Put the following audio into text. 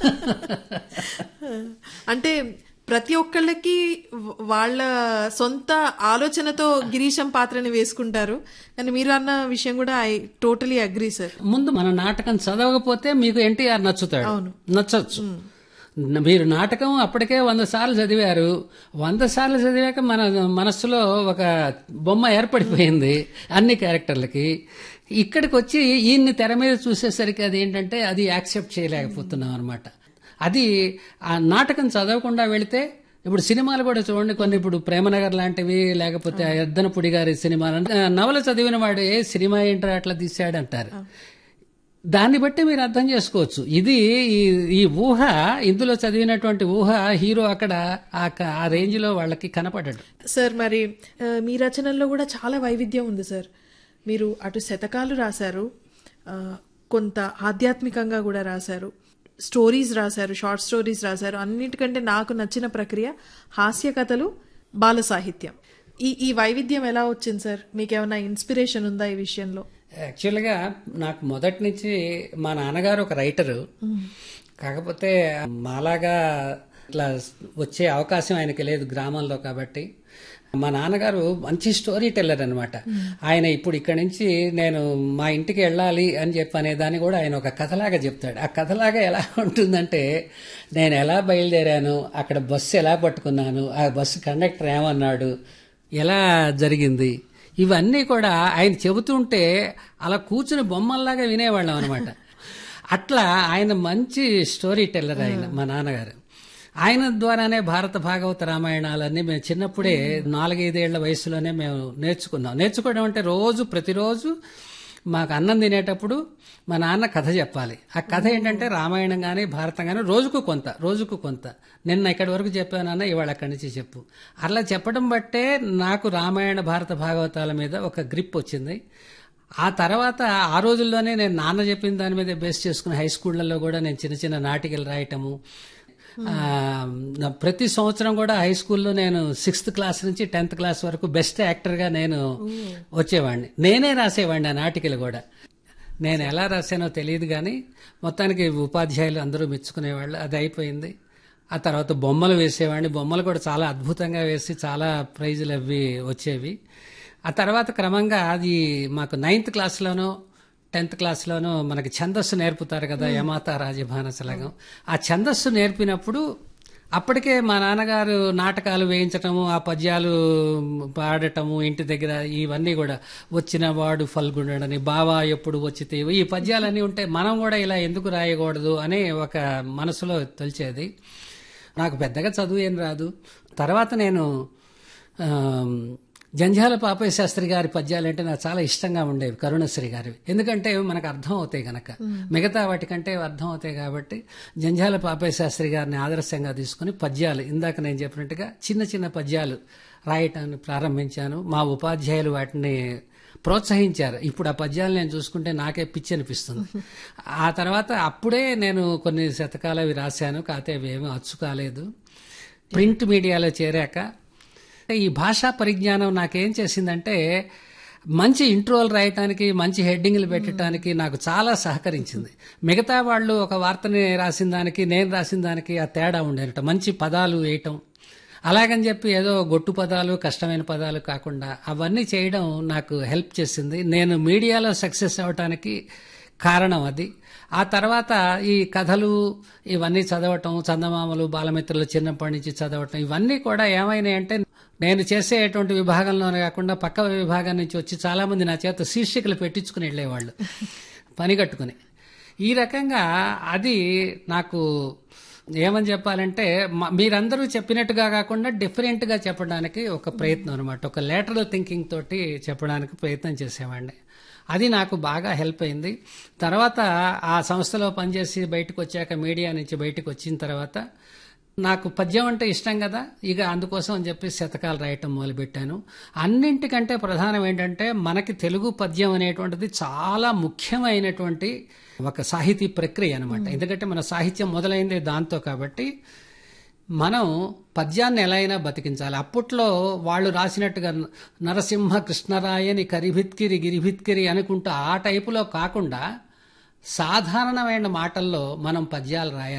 అంటే ప్రతి ఒక్కళ్ళకి వ- వాళ్ళ సొంత ఆలోచనతో గిరీశం పాత్రని వేసుకుంటారు కానీ మీరు అన్న విషయం కూడా ఐ టోటలీ అగ్రీ సార్ ముందు మన నాటకం చదవకపోతే మీకు ఎన్టీఆర్ నచ్చుతాడు అవును. నచ్చొచ్చు మీరు నాటకం అప్పటికే వంద సార్లు చదివారు వంద సార్లు చదివాక మన మనస్సులో ఒక బొమ్మ ఏర్పడిపోయింది అన్ని క్యారెక్టర్లకి ఇక్కడికి వచ్చి ఈయన్ని తెర మీద చూసేసరికి అది ఏంటంటే అది యాక్సెప్ట్ చేయలేకపోతున్నాం అనమాట అది ఆ నాటకం చదవకుండా వెళితే ఇప్పుడు సినిమాలు కూడా చూడండి కొన్ని ఇప్పుడు ప్రేమనగర్ లాంటివి లేకపోతే ఎద్దనపుడి గారి సినిమాలు అంటే, ఆ, నవల చదివిన వాడు ఏ సినిమా ఏంటో అట్లా తీశాడు అంటారు దాన్ని బట్టి మీరు అర్థం చేసుకోవచ్చు ఇది ఈ- ఈ ఊహ ఇందులో చదివినటువంటి ఊహ హీరో అక్కడ ఆ క- ఆ రేంజ్ లో వాళ్ళకి కనపడ్డాడు సార్ మరి ఆ, మీ రచనల్లో కూడా చాలా వైవిధ్యం ఉంది సార్ మీరు అటు శతకాలు రాశారు ఆ, కొంత ఆధ్యాత్మికంగా కూడా రాశారు స్టోరీస్ రాశారు షార్ట్ స్టోరీస్ రాశారు అన్నిటికంటే నాకు నచ్చిన ప్రక్రియ హాస్య కథలు బాల సాహిత్యం ఈ ఈ వైవిధ్యం ఎలా వచ్చింది సార్ మీకేమైనా ఇన్స్పిరేషన్ ఉందా ఈ విషయంలో యాక్చువల్గా నాకు మొదటి నుంచి మా నాన్నగారు ఒక రైటరు కాకపోతే మాలాగా ఇట్లా వచ్చే అవకాశం ఆయనకి లేదు గ్రామంలో కాబట్టి మా నాన్నగారు మంచి స్టోరీ టెల్లర్ అనమాట ఆయన ఇప్పుడు ఇక్కడి నుంచి నేను మా ఇంటికి వెళ్ళాలి అని చెప్పి అనే దాన్ని కూడా ఆయన ఒక కథలాగా చెప్తాడు ఆ కథలాగా ఎలా ఉంటుందంటే నేను ఎలా బయలుదేరాను అక్కడ బస్సు ఎలా పట్టుకున్నాను ఆ బస్సు కండక్టర్ ఏమన్నాడు ఎలా జరిగింది ఇవన్నీ కూడా ఆయన చెబుతుంటే అలా కూర్చుని బొమ్మల్లాగా వినేవాళ్ళం అనమాట అట్లా ఆయన మంచి స్టోరీ టెల్లర్ ఆయన మా నాన్నగారు ఆయన ద్వారానే భారత భాగవత రామాయణాలన్నీ మేము చిన్నప్పుడే నాలుగైదేళ్ల వయసులోనే మేము నేర్చుకున్నాం నేర్చుకోవడం అంటే రోజు ప్రతిరోజు మాకు అన్నం తినేటప్పుడు మా నాన్న కథ చెప్పాలి ఆ కథ ఏంటంటే రామాయణం కానీ భారతం కానీ రోజుకు కొంత రోజుకు కొంత నిన్న ఇక్కడి వరకు చెప్పానన్న ఇవాళ అక్కడి నుంచి చెప్పు అట్లా చెప్పడం బట్టే నాకు రామాయణ భారత భాగవతాల మీద ఒక గ్రిప్ వచ్చింది ఆ తర్వాత ఆ రోజుల్లోనే నేను నాన్న చెప్పిన దాని మీద బేస్ చేసుకుని హై స్కూళ్లలో కూడా నేను చిన్న చిన్న నాటికలు రాయటము ఆ, నా ప్రతి సంవత్సరం కూడా హై స్కూల్లో నేను సిక్స్త్ క్లాస్ నుంచి టెన్త్ క్లాస్ వరకు బెస్ట్ యాక్టర్గా నేను వచ్చేవాడిని నేనే రాసేవాడిని ఆ నాటికలు కూడా నేను ఎలా రాశానో తెలియదు కానీ మొత్తానికి ఉపాధ్యాయులు అందరూ మెచ్చుకునేవాళ్ళు అది అయిపోయింది ఆ తర్వాత బొమ్మలు వేసేవాడిని బొమ్మలు కూడా చాలా అద్భుతంగా వేసి చాలా ప్రైజులు అవి వచ్చేవి ఆ తర్వాత క్రమంగా అది మాకు నైన్త్ క్లాస్లోనో టెన్త్ క్లాస్లోనూ మనకి ఛందస్సు నేర్పుతారు కదా యమాత రాజభానసలగం ఆ ఛందస్సు నేర్పినప్పుడు అప్పటికే మా నాన్నగారు నాటకాలు వేయించటము ఆ పద్యాలు పాడటము ఇంటి దగ్గర ఇవన్నీ కూడా వచ్చిన వాడు ఫల్గుండని బావా ఎప్పుడు వచ్చితే ఈ పద్యాలన్నీ ఉంటే మనం కూడా ఇలా ఎందుకు రాయకూడదు అని ఒక మనసులో తొలిచేది నాకు పెద్దగా చదువు ఏం రాదు తర్వాత నేను ఆమ్, జంధ్యాల పాపయ్య శాస్త్రి గారి పద్యాలంటే నాకు చాలా ఇష్టంగా ఉండేవి కరుణశ్రీ గారివి ఎందుకంటే మనకు అర్థం అవుతాయి గనక మిగతా వాటికంటే అర్థం అవుతాయి కాబట్టి జంధ్యాల పాపయ్య శాస్త్రి గారిని ఆదర్శంగా తీసుకుని పద్యాలు ఇందాక నేను చెప్పినట్టుగా చిన్న చిన్న పద్యాలు రాయటాన్ని ప్రారంభించాను మా ఉపాధ్యాయులు వాటిని ప్రోత్సహించారు ఇప్పుడు ఆ పద్యాలు నేను చూసుకుంటే నాకే పిచ్చి అనిపిస్తుంది ఆ తర్వాత అప్పుడే నేను కొన్ని శతకాలు అవి రాశాను కాకపోతే అవి ఏమీ అచ్చు కాలేదు ప్రింట్ మీడియాలో చేరాక ఈ భాషా పరిజ్ఞానం నాకేం చేసిందంటే మంచి ఇంట్రోలు రాయటానికి మంచి హెడ్డింగ్లు పెట్టడానికి నాకు చాలా సహకరించింది మిగతా వాళ్ళు ఒక వార్తని రాసిన దానికి నేను రాసిన దానికి ఆ తేడా ఉండేనట మంచి పదాలు వేయటం అలాగని చెప్పి ఏదో గొట్టు పదాలు కష్టమైన పదాలు కాకుండా అవన్నీ చేయడం నాకు హెల్ప్ చేసింది నేను మీడియాలో సక్సెస్ అవటానికి కారణం అది ఆ తర్వాత ఈ కథలు ఇవన్నీ చదవటం చందమామలు బాలమిత్రులు చిన్నప్పటి నుంచి చదవటం ఇవన్నీ కూడా ఏమైనాయంటే నేను చేసేటువంటి విభాగంలోనే కాకుండా పక్క విభాగం నుంచి వచ్చి చాలా మంది నా చేత శీర్షికలు పెట్టించుకుని వెళ్ళేవాళ్ళు పని కట్టుకుని ఈ రకంగా అది నాకు ఏమని చెప్పాలంటే మ- మీరందరూ చెప్పినట్టుగా కాకుండా డిఫరెంట్ గా చెప్పడానికి ఒక ప్రయత్నం అనమాట ఒక లేటరల్ థింకింగ్ తోటి చెప్పడానికి ప్రయత్నం చేసేవాడిని అది నాకు బాగా హెల్ప్ అయింది తర్వాత ఆ సంస్థలో పనిచేసి బయటకు వచ్చాక మీడియా నుంచి బయటకు వచ్చిన తర్వాత నాకు పద్యం అంటే ఇష్టం కదా ఇక అందుకోసం అని చెప్పి శతకాలు రాయటం మొదలుపెట్టాను అన్నింటికంటే ప్రధానం ఏంటంటే మనకి తెలుగు పద్యం అనేటువంటిది చాలా ముఖ్యమైనటువంటి ఒక సాహితీ ప్రక్రియ అనమాట ఎందుకంటే మన సాహిత్యం మొదలైంది దాంతో కాబట్టి మనం పద్యాన్ని ఎలా అయినా బతికించాలి అప్పట్లో వాళ్ళు రాసినట్టుగా నరసింహ కృష్ణరాయని కరిభిత్కిరి గిరిభిత్కిరి అనుకుంటూ ఆ టైపులో కాకుండా సాధారణమైన మాటల్లో మనం పద్యాలు రాయాలి